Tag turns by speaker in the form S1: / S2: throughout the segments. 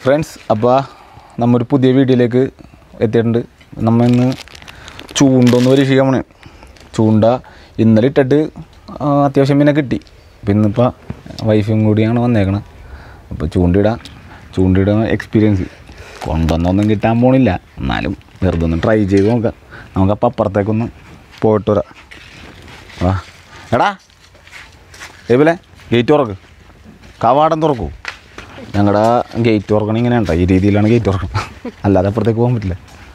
S1: Friends അപ്പോൾ നമ്മൊരു പുതിയ വീഡിയോയിലേക്ക് എത്തിയിട്ടുണ്ട് നമ്മ ഇന്ന് ചൂണ്ടൊന്ന് പരീക്ഷിക്കാൻ പോണേ ചൂണ്ട ഇന്നലെ ഇട്ടിട്ട് ആ, അത്യാവശ്യം പിന്നെ കിട്ടി അപ്പം ഇന്നിപ്പോൾ വൈഫും കൂടിയാണ് വന്നേക്കണത് അപ്പോൾ ചൂണ്ടിടാം ചൂണ്ടിടാൻ എക്സ്പീരിയൻസ് കൊണ്ടൊന്നൊന്നും കിട്ടാൻ പോണില്ല എന്നാലും വെറുതെ ഒന്ന് ട്രൈ ചെയ്ത് നോക്കാം നമുക്കപ്പോൾ അപ്പുറത്തേക്കൊന്ന് പോയിട്ട് വരാം വാ എടാ ഏബിലെ ഗേറ്റ് തുറക്ക് കവാടം തുറക്കൂ ഞങ്ങളുടെ ഗേറ്റ് തുറക്കണം ഇങ്ങനെ ഉണ്ടോ ഈ രീതിയിലാണ് ഗേറ്റ് തുറക്കണം അല്ലാതെ അപ്പുറത്തേക്ക് പോകാൻ പറ്റില്ല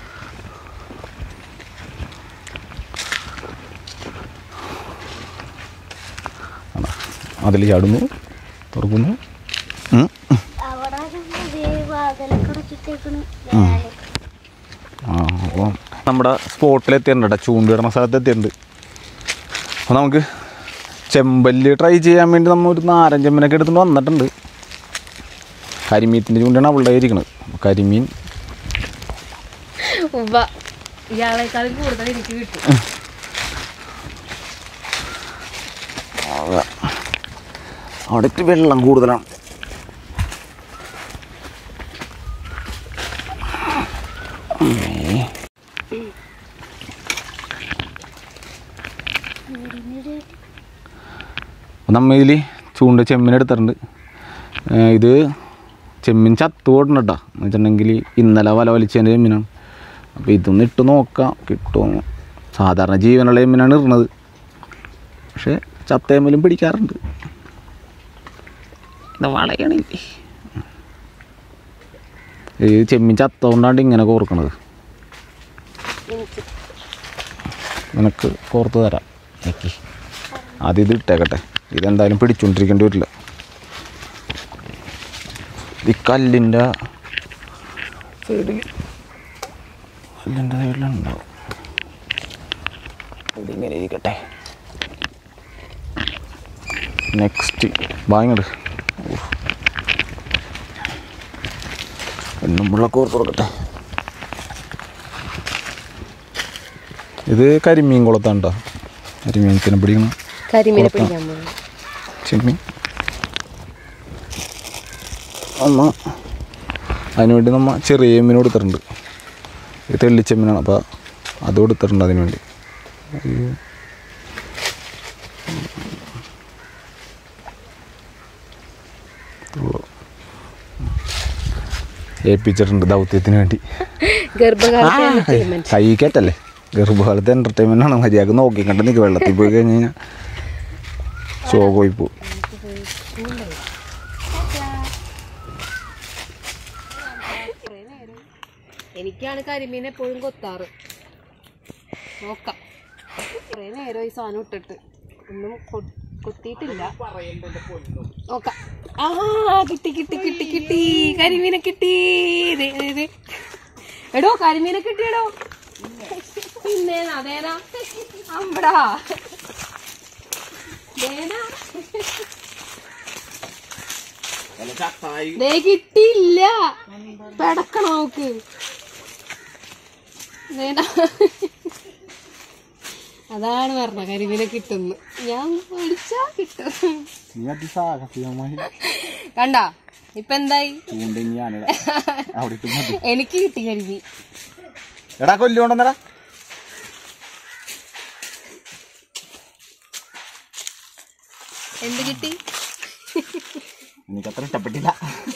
S1: അതിൽ ചാടുന്നു തുറക്കുന്നു ഉം.
S2: അവിടെ പുതിയ വാതിലൊക്കെ അടച്ചിട്ടേക്കണ്
S1: ആ അപ്പോൾ നമ്മുടെ സ്പോട്ടിലെത്തിയിട്ടുണ്ട് കേട്ടോ ചൂണ്ടിടുന്ന സ്ഥലത്ത് എത്തിയിട്ടുണ്ട് അപ്പോൾ നമുക്ക് ചെമ്പല്ല് ട്രൈ ചെയ്യാൻ വേണ്ടി നമ്മൾ ഒരു നാരൻ ചെമ്മനൊക്കെ എടുത്തുകൊണ്ട് വന്നിട്ടുണ്ട് കരിമീത്തിൻ്റെ ചൂണ്ടാണ് അവളുടെ ഇരിക്കുന്നത് അപ്പോൾ കരിമീൻ
S3: ഉവ്വ ഇയാളെക്കാളും കൂടുതൽ എനിക്ക് കിട്ടും
S1: അവിടെ ഇത്തിരി വെള്ളം കൂടുതലാണ് നമ്മ ഇതിൽ ചൂണ്ട ചെമ്മീൻ എടുത്തിട്ടുണ്ട് ഏ, ഇത് ചെമ്മീൻ ചത്തു പോയിട്ടുണ്ട് കേട്ടോ എന്ന് വെച്ചിട്ടുണ്ടെങ്കിൽ ഇന്നലെ വല വലിച്ചതിൻ്റെ ചെമ്മീനാണ് അപ്പോൾ ഇതൊന്ന് ഇട്ട് നോക്കാം കിട്ടുമോ സാധാരണ ജീവനുള്ള ചെമ്മീനാണ് ഇടുന്നത് പക്ഷേ ചത്തേമ്മലും പിടിക്കാറുണ്ട് ഇത് വളയാണെങ്കിൽ ഈ ചെമ്മീൻ ചത്തോണ്ടാണ്ട് ഇങ്ങനെ കോർക്കണത് നിനക്ക് കോർത്ത് തരാം എനിക്ക് ആദ്യം ഇത് ഇട്ടേക്കട്ടെ ഇതെന്തായാലും പിടിച്ചുകൊണ്ടിരിക്കേണ്ടി വരില്ല ഈ കല്ലിൻ്റെ സൈഡിൽ കല്ലിൻ്റെ സൈഡിലുണ്ടാവും ഇതിങ്ങനെ ഇരിക്കട്ടെ നെക്സ്റ്റ് വാങ്ങിട് എണ്ണുമുള്ള കോർത്ത് കൊടുക്കട്ടെ ഇത് കരിമീൻ കുളത്താണ് കേട്ടോ കരിമീനത്തിനെ പിടിക്കണം
S3: കരിമീനെ
S1: കൊടുക്കാം.
S3: പിടിക്കാൻ പോകും
S1: ചെമ്മീൻ അമ്മ അതിനുവേണ്ടി നമ്മ ചെറിയ മീൻ കൊടുത്തിട്ടുണ്ട് ഇത് തെള്ളിച്ചെമ്മീനാണ് അപ്പോൾ അത് കൊടുത്തിട്ടുണ്ട് അതിന് വേണ്ടി അയ്യോ. ഉള്ളു. ഏൽപ്പിച്ചിട്ടുണ്ട് ദൗത്യത്തിന് വേണ്ടി
S3: ഗർഭകാലത്തെ entertainment.
S1: കൈ കയറ്റല്ലേ ഗർഭകാലത്തെ എൻ്റർടൈൻമെൻ്റ് ആണ് മര്യാദക്ക് നോക്കി കണ്ട് നിൽക്കുക വെള്ളത്തിൽ പോയി കഴിഞ്ഞ് കഴിഞ്ഞാൽ ഷോ പോയി പോകും
S3: എനിക്കാണ് കരിമീൻ എപ്പോഴും കൊത്താറ് നോക്കാം കുറേ നേരം ഈ സാധനം ഇട്ടിട്ട് ഒന്നും കൊ- കൊത്തിയിട്ടില്ല നോക്കാം ആ കിട്ടി കിട്ടി കിട്ടി കിട്ടി കരിമീനെ കിട്ടി ദേ, ദേ, ദേ. എടോ കരിമീനെ കിട്ടിയടോ പിന്നെ അതേനാ അമ്പടാ ദേനാ. ദേ കിട്ടിയില്ല പെടക്കണ നോക്ക് ദേനാ. അതാണ് പറഞ്ഞ കരിമീനെ കിട്ടുന്നു ഞാൻ പഠിച്ചാ കിട്ടും കണ്ട ഇപ്പൊ എന്തായി എനിക്ക് കിട്ടി കരിമീൻ
S1: എടാ കൊല്ലുകൊണ്ടെന്നടാ
S3: എന്ത് കിട്ടി
S1: എനിക്കത്ര ഇഷ്ടപ്പെട്ടില്ല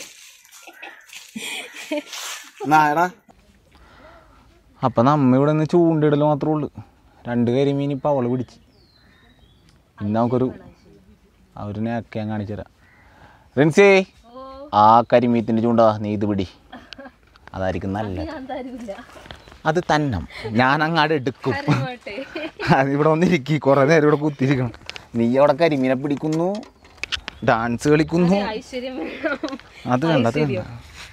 S1: എന്നാ എടാ അപ്പം നമ്മ ഇവിടെ നിന്ന് ചൂണ്ടിടൽ മാത്രമേ ഉള്ളൂ രണ്ട് കരിമീൻ ഇപ്പം അവള് പിടിച്ച് ഇന്ന് നമുക്കൊരു അവരിനെ ഒക്കെ ഞാൻ കാണിച്ചു തരാം റിൻസേ ആ കരിമീത്തിൻ്റെ ചൂണ്ടാ നീ ഇത് പിടി അതായിരിക്കും നല്ലത്
S3: ഞാൻ തരൂല
S1: അത് തന്നം ഞാൻ അങ്ങാട് എടുക്കും അത് ഇവിടെ വന്നിരിക്കി കുറേ നേരം ഇവിടെ കുത്തിയിരിക്കണം നീ അവിടെ കരിമീനെ പിടിക്കുന്നു ഡാൻസ് കളിക്കുന്നു
S3: ഐശ്വര്യം വേണം
S1: അത് വേണ്ട അത് വേണ്ട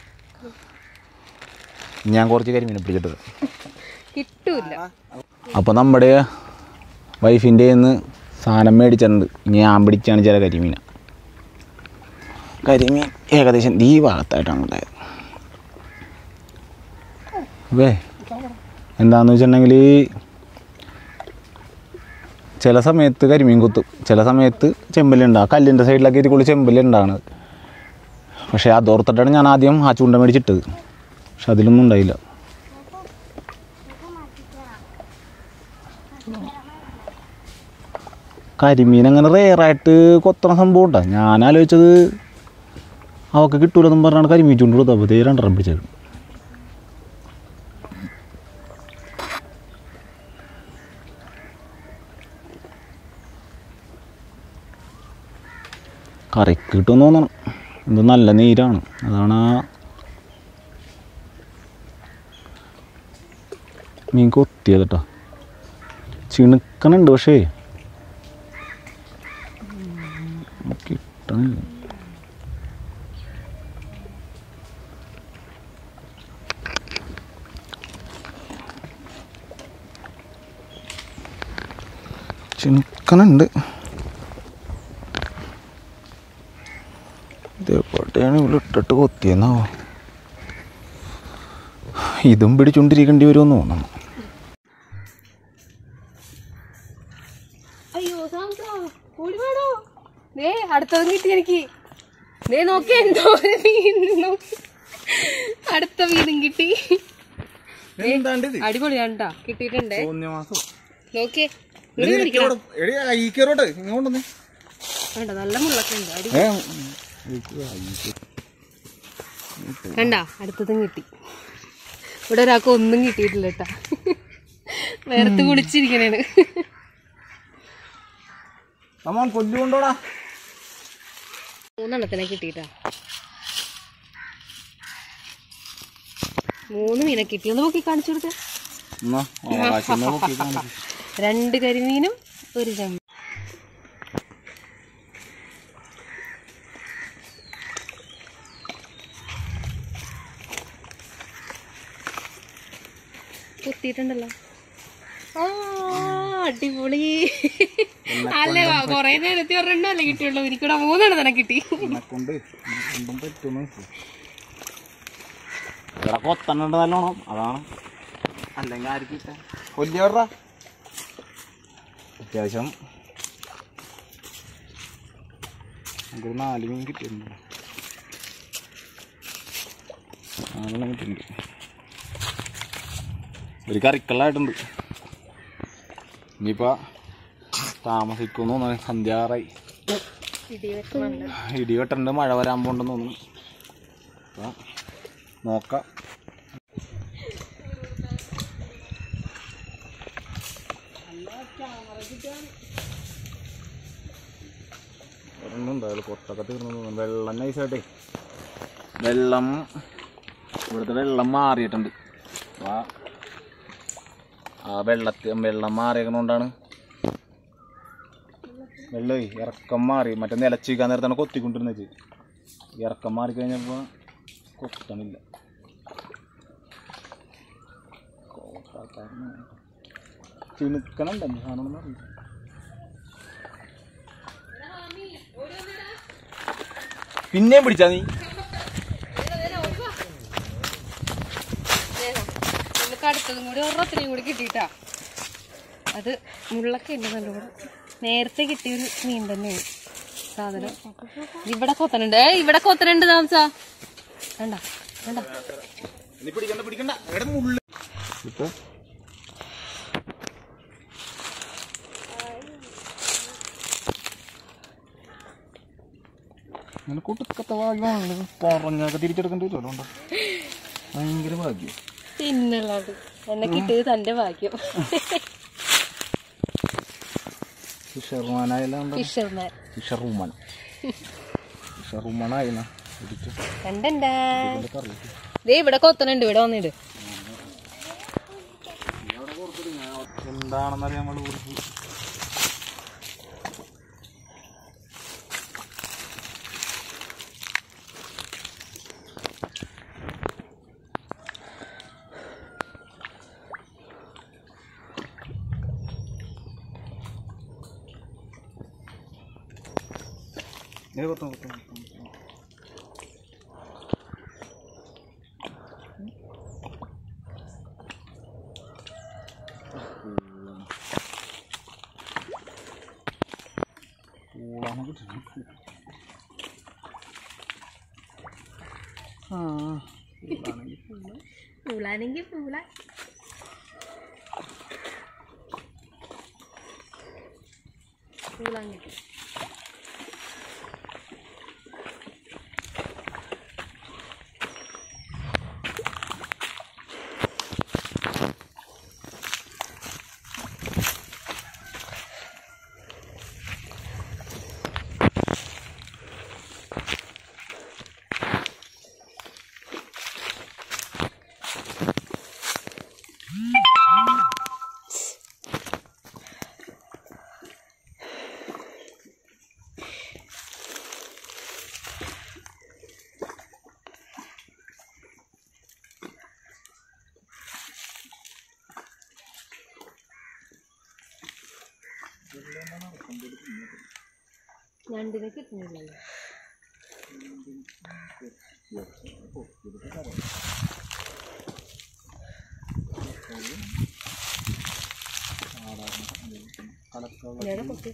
S1: ഞാൻ കുറച്ച് കരിമീനെ പിടിച്ചിട്ടത്
S3: കിട്ടൂല
S1: അപ്പോൾ നമ്മുടെ വൈഫിൻ്റെ നിന്ന് സാധനം മേടിച്ചിട്ടുണ്ട് ഇനി ഞാൻ പിടിച്ചാണ് ചില കരിമീന കരിമീൻ ഏകദേശം ഈ ഭാഗത്തായിട്ടാണ് ഉണ്ടായത് വേ എന്താണെന്ന് വെച്ചിട്ടുണ്ടെങ്കിൽ ചില സമയത്ത് കരിമീൻ കുത്തും ചില സമയത്ത് ചെമ്പല്ലുണ്ടാകും കല്ലിൻ്റെ സൈഡിലൊക്കെ ഇരിക്കുള്ളൂ ചെമ്പല്ലുണ്ടാകണത് പക്ഷേ അതോർത്തിട്ടാണ് ഞാൻ ആദ്യം ആ ചൂണ്ട മേടിച്ചിട്ടത് പക്ഷെ അതിലൊന്നും ഉണ്ടായില്ല കരിമീൻ അങ്ങനെ റെയറായിട്ട് കൊത്തണ സംഭവം ഉണ്ടാ ഞാൻ ആലോചിച്ചത് അവക്ക് കിട്ടൂലെന്നും പറഞ്ഞാണ് കരിമീൻ ചൂണ്ട കൊടുത്തത് അപ്പോൾ തേ രണ്ടെണ്ണം പിടിച്ചത് കറിക്ക് കിട്ടുമെന്ന് തോന്നണം ഇത് നല്ല നീരാണ് അതാണ് ആ മീൻ കൊത്തിയത് കേട്ടോ ചിണുക്കണുണ്ട് പക്ഷേ കിട്ടണില്ല ചിണുക്കണുണ്ട് ഇതെവിടെയാണ് ഇവിടെ ഇട്ടിട്ട് കൊത്തിയെന്നാവോ ഇതും പിടിച്ചുകൊണ്ടിരിക്കേണ്ടി വരുമെന്ന് തോന്നുന്നു
S3: അയ്യോ സാംസ ഓടി വേണോ ദേ അടുത്തതും കിട്ടി എനിക്ക് ദേ നോക്കിയേ എന്തോ ഒരു മീൻ നോക്കി അടുത്ത മീനും കിട്ടി അടിപൊളിയാണ്ടാ കിട്ടിയിട്ടുണ്ടേ നോക്കിയേ ഇവിടെ പിടിക്കണം. വേണ്ട നല്ല മുള്ളൊക്കെ ഉണ്ട് അടി കണ്ട അടുത്തതും കിട്ടി ഇവിടെ ഒരാൾക്ക് ഒന്നും കിട്ടിയിട്ടില്ല കേട്ടാ വേർത്ത് കുളിച്ചിരിക്കണേണ്
S1: കൊല്ലുകൊണ്ടോടാ
S3: മൂന്നെണ്ണത്തിനെ കിട്ടിയിട്ടാ മൂന്ന് മീനെ കിട്ടി ഒന്ന് നോക്കി കാണിച്ചു കൊടുക്ക രണ്ട് കരിമീനും ഒരു ചെമ്മീൻ കുത്തിയിട്ടുണ്ടല്ലോ ആ അടിപൊളി അല്ലേ കൊറേ നേരത്തെ ഒരെണ്ണല്ലേ കിട്ടിയുള്ളൂ എനിക്കിവിടെ മൂന്നെണ്ണം തന്നെ കിട്ടി
S1: കൊണ്ട് കൊണ്ടും പറ്റുന്നു ഇവിടെ കൊത്തണ്ണുണ്ട് നല്ലോണം അതാണ് അല്ലെങ്കിൽ ആർക്ക് കിട്ടാൻ കൊല്ലിയവരുടെ അത്യാവശ്യം നമുക്ക് നാല് മീൻ കിട്ടിയിട്ടുണ്ട് നാലെണ്ണം കിട്ടിയിട്ടുണ്ട് ഒരു കറിക്കള്ളായിട്ടുണ്ട് ഇനിയിപ്പോൾ താമസിക്കുന്നു തോന്നുന്നു സന്ധ്യാറായി ഇടി വെട്ടുണ്ട് മഴ വരാൻ പോണ്ടെന്ന് തോന്നുന്നു അപ്പൊ നോക്കാം ഒരെണ്ണം ഉണ്ടായാലും കൊത്തൊക്കെ തീർന്നു തോന്നുന്നു വെള്ളം നൈസായിട്ടേ വെള്ളം ഇവിടുത്തെ വെള്ളം മാറിയിട്ടുണ്ട് ആ ആ വെള്ളത്തി വെള്ളം മാറിയതുകൊണ്ടാണ് വെള്ളമേ ഇറക്കം മാറി മറ്റേ നിലച്ചിരിക്കാൻ നേരത്താണ് കൊത്തിക്കൊണ്ടിരുന്നത് ഇറക്കം മാറി കഴിഞ്ഞപ്പോൾ കൊത്തണില്ല ചിണുക്കണുണ്ട് സാധനം അറിയില്ല പിന്നെയും പിടിച്ചാ നീ
S3: നമുക്ക് അടുത്തതും കൂടി ഒരെണ്ണത്തിനെയും കൂടി കിട്ടിയിട്ടാ അത് മുള്ളൊക്കെ ഉണ്ട് നല്ലോണം നേരത്തെ കിട്ടിയൊരു മീൻ തന്നെയാണ് സാധനം ഇവിടെ കൊത്തനുണ്ട് ഏ ഇവിടെ കൊത്തനുണ്ട് താമസ വേണ്ട വേണ്ട
S1: നീ പിടിക്കണ്ട പിടിക്കണ്ട എവിടെ മുള്ളു ഇപ്പൊ അങ്ങനെ കൊടുക്കത്ത ഭാഗ്യമാണല്ലോ പറഞ്ഞൊക്കെ തിരിച്ചെടുക്കേണ്ടി വരുമല്ലോ ഉണ്ടോ ഭയങ്കര ഭാഗ്യം
S3: പിന്നുള്ളത് എന്നെ കിട്ടിയത് തന്റെ ഭാഗ്യം
S1: ഫിഷർമാനായാലും
S3: ഫിഷർമാൻ
S1: ഫിഷർവുമൻ ഫിഷർവുമനായിരുന്ന
S3: കണ്ടണ്ടാ ദേ ഇവിടെ കൊത്തനുണ്ട് ഇവിടെ വന്നിട്ട്
S1: എന്താണെന്നറിയാൻ നമ്മൾ കുറിച്ച് ഏ കൊത്താം കൊത്താം കൊത്താം പൂളാണ് കിട്ടുന്നത്
S3: പൂളാണെങ്കിൽ പൂള പൂളാൻ കിട്ടും ഞണ്ടിനെ കിട്ടുന്നില്ലല്ലോ നേരെ കൊത്തി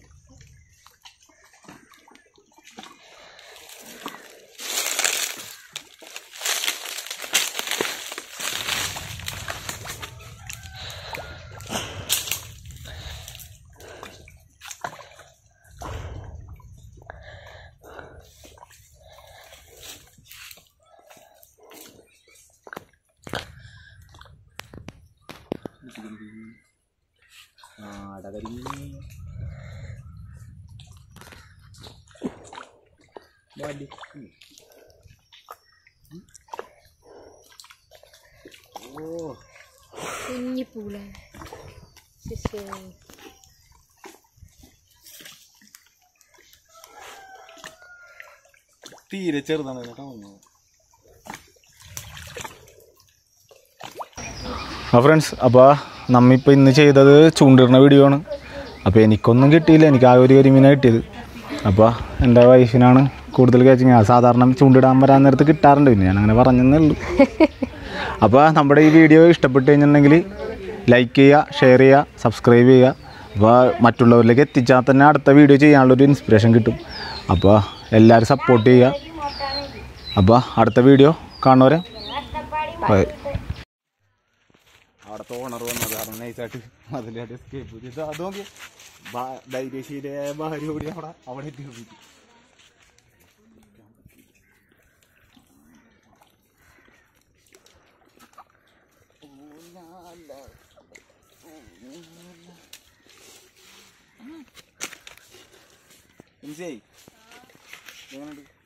S3: കുഞ്ഞി പൂള ശിശു
S1: തീരെ ചെറുതാണ് കേട്ടോ ആ ഫ്രണ്ട്സ് അപ്പോൾ നമ്മിപ്പോൾ ഇന്ന് ചെയ്തത് ചൂണ്ടിടുന്ന വീഡിയോ ആണ് അപ്പോൾ എനിക്കൊന്നും കിട്ടിയില്ല എനിക്ക് ആ ഒരു കരിമീനാണ് കിട്ടിയത് അപ്പോൾ എൻ്റെ വൈഫിനാണ് കൂടുതൽ കാച്ചിങ് സാധാരണ ചൂണ്ടിടാൻ വരാൻ നേരത്ത് കിട്ടാറുണ്ട് പിന്നെ ഞാൻ അങ്ങനെ പറഞ്ഞതേ ഉള്ളൂ അപ്പോൾ നമ്മുടെ ഈ വീഡിയോ ഇഷ്ടപ്പെട്ട് കഴിഞ്ഞിട്ടുണ്ടെങ്കിൽ ലൈക്ക് ചെയ്യുക ഷെയർ ചെയ്യുക സബ്സ്ക്രൈബ് ചെയ്യുക അപ്പോൾ മറ്റുള്ളവരിലേക്ക് എത്തിച്ചാൽ തന്നെ അടുത്ത വീഡിയോ ചെയ്യാനുള്ളൊരു ഇൻസ്പിറേഷൻ കിട്ടും അപ്പോൾ എല്ലാവരും സപ്പോർട്ട് ചെയ്യുക അപ്പോൾ അടുത്ത വീഡിയോ കാണുന്നവരെ ബൈ അവിടുത്തെ ഓണർ വന്നത് കാരണം നൈസായിട്ട് അതിലായിട്ട് എസ്കേപ്പ് ചെയ്ത് അത് നോക്കി ധൈര്യശീലെ ഭാര്യ കൂടി അവിടെ അവിടെ എത്തി നോക്കി എങ്ങനെയുണ്ട്